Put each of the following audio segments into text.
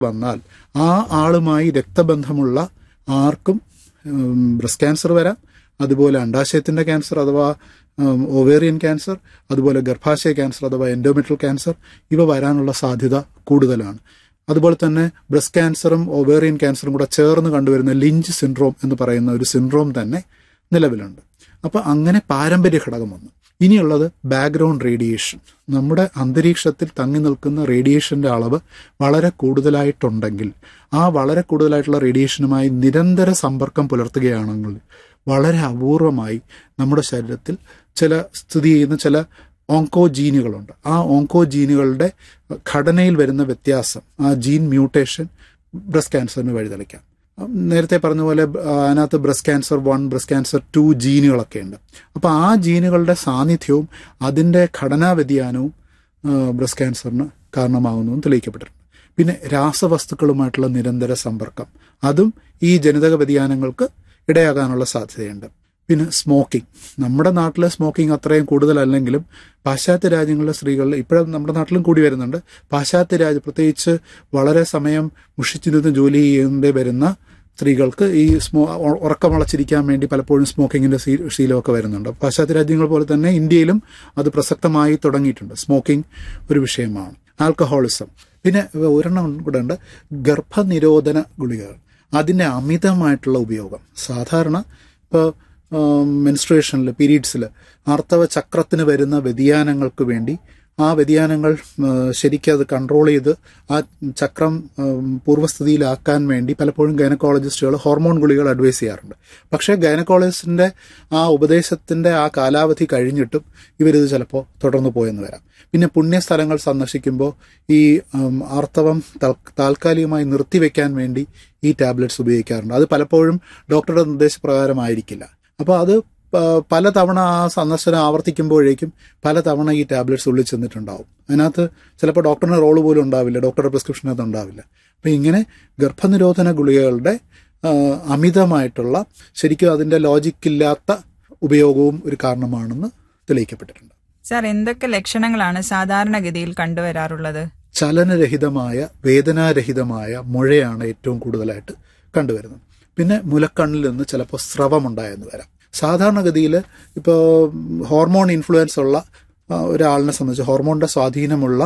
വന്നാൽ ആ ആളുമായി രക്തബന്ധമുള്ള ആർക്കും ബ്രസ്റ്റ് ക്യാൻസർ വരാം അതുപോലെ അണ്ടാശയത്തിന്റെ ക്യാൻസർ അഥവാ ഒവേറിയൻ ക്യാൻസർ അതുപോലെ ഗർഭാശയ ക്യാൻസർ അഥവാ എൻഡോമെട്രൽ ക്യാൻസർ ഇവ വരാനുള്ള സാധ്യത കൂടുതലാണ് അതുപോലെ തന്നെ ബ്രസ്റ്റ് ക്യാൻസറും ഒവേറിയൻ ക്യാൻസറും കൂടെ ചേർന്ന് കണ്ടുവരുന്ന ലിഞ്ച് സിൻഡ്രോം എന്ന് പറയുന്ന ഒരു സിൻഡ്രോം തന്നെ നിലവിലുണ്ട് അപ്പോൾ അങ്ങനെ പാരമ്പര്യ ഘടകം വന്നു ഇനിയുള്ളത് ബാക്ക്ഗ്രൗണ്ട് റേഡിയേഷൻ നമ്മുടെ അന്തരീക്ഷത്തിൽ തങ്ങി നിൽക്കുന്ന റേഡിയേഷന്റെ അളവ് വളരെ കൂടുതലായിട്ടുണ്ടെങ്കിൽ ആ വളരെ കൂടുതലായിട്ടുള്ള റേഡിയേഷനുമായി നിരന്തര സമ്പർക്കം പുലർത്തുകയാണെങ്കിൽ വളരെ അപൂർവമായി നമ്മുടെ ശരീരത്തിൽ ചില സ്ഥിതി ചെയ്യുന്ന ചില ഓങ്കോ ജീനുകളുണ്ട് ആ ഓങ്കോ ജീനുകളുടെ ഘടനയിൽ വരുന്ന വ്യത്യാസം ആ ജീൻ മ്യൂട്ടേഷൻ ബ്രസ്റ്റ് ക്യാൻസറിന് വഴിതെളിക്കാം നേരത്തെ പറഞ്ഞ പോലെ അതിനകത്ത് breast cancer one breast cancer two ജീനുകളൊക്കെ ഉണ്ട് അപ്പോൾ ആ ജീനുകളുടെ സാന്നിധ്യവും അതിൻ്റെ ഘടനാ വ്യതിയാനവും ബ്രസ്റ്റ് ക്യാൻസറിന് കാരണമാകുന്നതും തെളിയിക്കപ്പെട്ടിട്ടുണ്ട് പിന്നെ രാസവസ്തുക്കളുമായിട്ടുള്ള നിരന്തര സമ്പർക്കം അതും ഈ ജനിതക വ്യതിയാനങ്ങൾക്ക് ഇടയാകാനുള്ള സാധ്യതയുണ്ട് പിന്നെ സ്മോക്കിംഗ് നമ്മുടെ നാട്ടിലെ സ്മോക്കിംഗ് അത്രയും കൂടുതലല്ലെങ്കിലും പാശ്ചാത്യ രാജ്യങ്ങളിലെ സ്ത്രീകളിൽ ഇപ്പോഴും നമ്മുടെ നാട്ടിലും കൂടി വരുന്നുണ്ട് പാശ്ചാത്യ രാജ്യം പ്രത്യേകിച്ച് വളരെ സമയം മുഷിച്ചിരുന്ന് ജോലി ചെയ്യേണ്ടി വരുന്ന സ്ത്രീകൾക്ക് ഈ സ്മോ ഉറക്കമളച്ചിരിക്കാൻ വേണ്ടി പലപ്പോഴും സ്മോക്കിങ്ങിന്റെ ശീലമൊക്കെ വരുന്നുണ്ട് പാശ്ചാത്യ രാജ്യങ്ങൾ പോലെ തന്നെ ഇന്ത്യയിലും അത് പ്രസക്തമായി തുടങ്ങിയിട്ടുണ്ട് സ്മോക്കിംഗ് ഒരു വിഷയമാണ് ആൽക്കഹോളിസം പിന്നെ ഒരെണ്ണം കൂടെ ഉണ്ട് ഗർഭനിരോധന ഗുളികകൾ അതിൻ്റെ അമിതമായിട്ടുള്ള ഉപയോഗം സാധാരണ ഇപ്പോൾ മെൻസ്ട്രേഷനിൽ പീരീഡ്സിൽ ആർത്തവ ചക്രത്തിന് വരുന്ന വ്യതിയാനങ്ങൾക്ക് വേണ്ടി ആ വ്യതിയാനങ്ങൾ ശരിക്കും അത് കൺട്രോൾ ചെയ്ത് ആ ചക്രം പൂർവ്വസ്ഥിതിയിലാക്കാൻ വേണ്ടി പലപ്പോഴും ഗൈനക്കോളജിസ്റ്റുകൾ ഹോർമോൺ ഗുളികൾ അഡ്വൈസ് ചെയ്യാറുണ്ട് പക്ഷേ ഗൈനക്കോളജിസ്റ്റിന്റെ ആ ഉപദേശത്തിന്റെ ആ കാലാവധി കഴിഞ്ഞിട്ടും ഇവരിത് ചിലപ്പോൾ തുടർന്നു പോയെന്ന് വരാം പിന്നെ പുണ്യസ്ഥലങ്ങൾ സന്ദർശിക്കുമ്പോൾ ഈ ആർത്തവം താൽക്കാലികമായി നിർത്തിവെക്കാൻ വേണ്ടി ഈ ടാബ്ലറ്റ്സ് ഉപയോഗിക്കാറുണ്ട് അത് പലപ്പോഴും ഡോക്ടറുടെ നിർദ്ദേശപ്രകാരമായിരിക്കില്ല അപ്പോൾ അത് പലതവണ ആ സന്ദർശനം ആവർത്തിക്കുമ്പോഴേക്കും പലതവണ ഈ ടാബ്ലറ്റ്സ് ഉള്ളിൽ ചെന്നിട്ടുണ്ടാവും അതിനകത്ത് ചിലപ്പോൾ ഡോക്ടറിന് റോള് പോലും ഉണ്ടാവില്ല ഡോക്ടറുടെ പ്രിസ്ക്രിപ്ഷനകത്ത് ഉണ്ടാവില്ല അപ്പം ഇങ്ങനെ ഗർഭനിരോധന ഗുളികകളുടെ അമിതമായിട്ടുള്ള ശരിക്കും അതിൻ്റെ ലോജിക്കില്ലാത്ത ഉപയോഗവും ഒരു കാരണമാണെന്ന് തെളിയിക്കപ്പെട്ടിട്ടുണ്ട് സാർ എന്തൊക്കെ ലക്ഷണങ്ങളാണ് സാധാരണഗതിയിൽ കണ്ടുവരാറുള്ളത് ചലനരഹിതമായ വേദനാരഹിതമായ മുഴയാണ് ഏറ്റവും കൂടുതലായിട്ട് കണ്ടുവരുന്നത് പിന്നെ മുലക്കണ്ണിൽ നിന്ന് ചിലപ്പോൾ സ്രവമുണ്ടായെന്ന് വരാം സാധാരണഗതിയിൽ ഇപ്പോൾ ഹോർമോൺ ഇൻഫ്ലുവൻസ് ഉള്ള ഒരാളിനെ സംബന്ധിച്ച് ഹോർമോണിന്റെ സ്വാധീനമുള്ള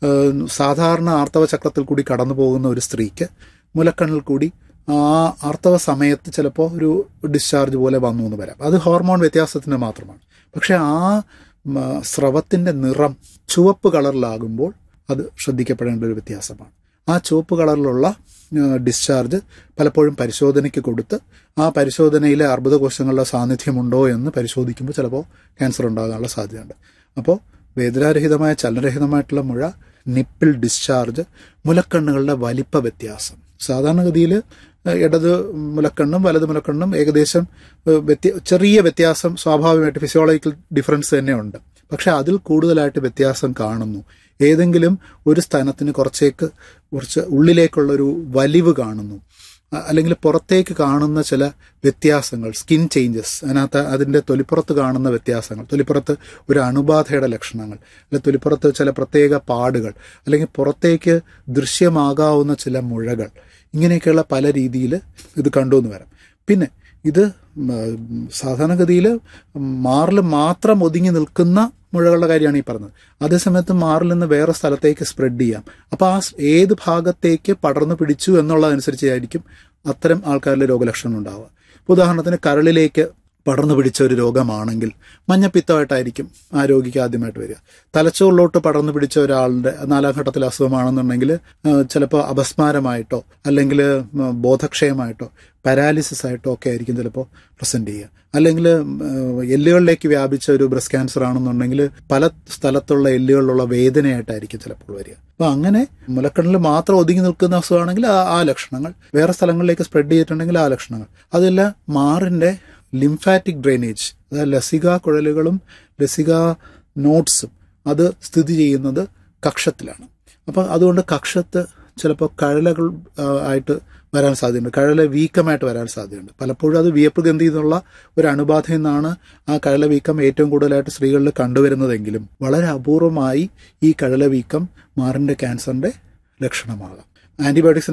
സാധാരണ ആർത്തവ ചക്രത്തിൽ കൂടി കടന്നു പോകുന്ന ഒരു സ്ത്രീക്ക് മുലക്കണ്ണിൽ കൂടി ആ ആർത്തവ സമയത്ത് ചിലപ്പോൾ ഒരു ഡിസ്ചാർജ് പോലെ വന്നു എന്ന് വരാം അത് ഹോർമോൺ വ്യത്യാസത്തിന് മാത്രമാണ് പക്ഷെ ആ സ്രവത്തിന്റെ നിറം ചുവപ്പ് കളറിലാകുമ്പോൾ അത് ശ്രദ്ധിക്കപ്പെടേണ്ട ഒരു വ്യത്യാസമാണ് ആ ചുവപ്പ് കളറിലുള്ള ഡിസ്ചാർജ് പലപ്പോഴും പരിശോധനയ്ക്ക് കൊടുത്ത് ആ പരിശോധനയിലെ അർബുദകോശങ്ങളുടെ സാന്നിധ്യമുണ്ടോ എന്ന് പരിശോധിക്കുമ്പോൾ ചിലപ്പോൾ ക്യാൻസർ ഉണ്ടാകാനുള്ള സാധ്യതയുണ്ട് അപ്പോൾ വേദനാരഹിതമായ ചലനരഹിതമായിട്ടുള്ള മുഴ നിപ്പിൾ ഡിസ്ചാർജ് മുലക്കണ്ണുകളുടെ വലിപ്പ വ്യത്യാസം സാധാരണഗതിയിൽ ഇടത് മുലക്കണ്ണും വലത് മുലക്കണ്ണും ഏകദേശം ചെറിയ വ്യത്യാസം സ്വാഭാവികമായിട്ട് ഫിസിയോളജിക്കൽ ഡിഫറൻസ് തന്നെ ഉണ്ട് പക്ഷെ അതിൽ കൂടുതലായിട്ട് വ്യത്യാസം കാണുന്നു ഏതെങ്കിലും ഒരു സ്ഥാനത്തിന് കുറച്ചേക്ക് കുറച്ച് ഉള്ളിലേക്കുള്ളൊരു വലിവ് കാണുന്നു അല്ലെങ്കിൽ പുറത്തേക്ക് കാണുന്ന ചില വ്യത്യാസങ്ങൾ സ്കിൻ ചേഞ്ചസ് അതിനകത്ത് അതിൻ്റെ തൊലിപ്പുറത്ത് കാണുന്ന വ്യത്യാസങ്ങൾ തൊലിപ്പുറത്ത് ഒരു അണുബാധയുടെ ലക്ഷണങ്ങൾ അല്ലെങ്കിൽ തൊലിപ്പുറത്ത് ചില പ്രത്യേക പാടുകൾ അല്ലെങ്കിൽ പുറത്തേക്ക് ദൃശ്യമാകാവുന്ന ചില മുഴകൾ ഇങ്ങനെയൊക്കെയുള്ള പല രീതിയിൽ ഇത് കണ്ടു എന്ന് വരാം പിന്നെ ഇത് സാധാരണഗതിയിൽ മാറിൽ മാത്രം ഒതുങ്ങി നിൽക്കുന്ന മുഴകളുടെ കാര്യമാണ് ഈ പറഞ്ഞത് അതേസമയത്ത് മാറിൽ നിന്ന് വേറെ സ്ഥലത്തേക്ക് സ്പ്രെഡ് ചെയ്യാം അപ്പോൾ ആ ഏത് ഭാഗത്തേക്ക് പടർന്നു പിടിച്ചു എന്നുള്ളതനുസരിച്ചായിരിക്കും അത്തരം ആൾക്കാരിലെ രോഗലക്ഷണം ഉണ്ടാവുക ഉദാഹരണത്തിന് കരളിലേക്ക് പടർന്നു പിടിച്ച ഒരു രോഗമാണെങ്കിൽ മഞ്ഞപ്പിത്തമായിട്ടായിരിക്കും ആ രോഗിക്ക് ആദ്യമായിട്ട് വരിക തലച്ചോറിലോട്ട് പടർന്നു പിടിച്ച ഒരാളുടെ നാലാം ഘട്ടത്തിൽ അസുഖമാണെന്നുണ്ടെങ്കിൽ ചിലപ്പോൾ അപസ്മാരമായിട്ടോ അല്ലെങ്കിൽ ബോധക്ഷയമായിട്ടോ പാരാലിസിസ് ആയിട്ടോ ഒക്കെ ആയിരിക്കും ചിലപ്പോൾ പ്രസന്റ് ചെയ്യുക അല്ലെങ്കിൽ എല്ലുകളിലേക്ക് വ്യാപിച്ച ഒരു ബ്രസ്റ്റ് ക്യാൻസർ ആണെന്നുണ്ടെങ്കിൽ പല സ്ഥലത്തുള്ള എല്ലുകളിലുള്ള വേദനയായിട്ടായിരിക്കും ചിലപ്പോൾ വരിക അപ്പൊ അങ്ങനെ മുലക്കണ്ണിൽ മാത്രം ഒതുങ്ങി നിൽക്കുന്ന അസുഖമാണെങ്കിൽ ആ ലക്ഷണങ്ങൾ വേറെ സ്ഥലങ്ങളിലേക്ക് സ്പ്രെഡ് ചെയ്തിട്ടുണ്ടെങ്കിൽ ആ ലക്ഷണങ്ങൾ അതെല്ലാം മാറിന്റെ ലിംഫാറ്റിക് ഡ്രെയിനേജ് അതായത് ലസിക കുഴലുകളും ലസിക നോട്ട്സും അത് സ്ഥിതി ചെയ്യുന്നത് കക്ഷത്തിലാണ് അപ്പം അതുകൊണ്ട് കക്ഷത്ത് ചിലപ്പോൾ കഴലകൾ ആയിട്ട് വരാൻ സാധ്യതയുണ്ട് കഴല വീക്കമായിട്ട് വരാൻ സാധ്യതയുണ്ട് പലപ്പോഴും അത് വിയപ്പ് ഗന്ധി എന്നുള്ള ഒരു അണുബാധയിൽ നിന്നാണ് ആ കഴല വീക്കം ഏറ്റവും കൂടുതലായിട്ട് സ്ത്രീകളിൽ കണ്ടുവരുന്നതെങ്കിലും വളരെ അപൂർവമായി ഈ കഴല വീക്കം മാറിൻ്റെ ക്യാൻസറിൻ്റെ ലക്ഷണമാകാം ആന്റിബയോട്ടിക്സ്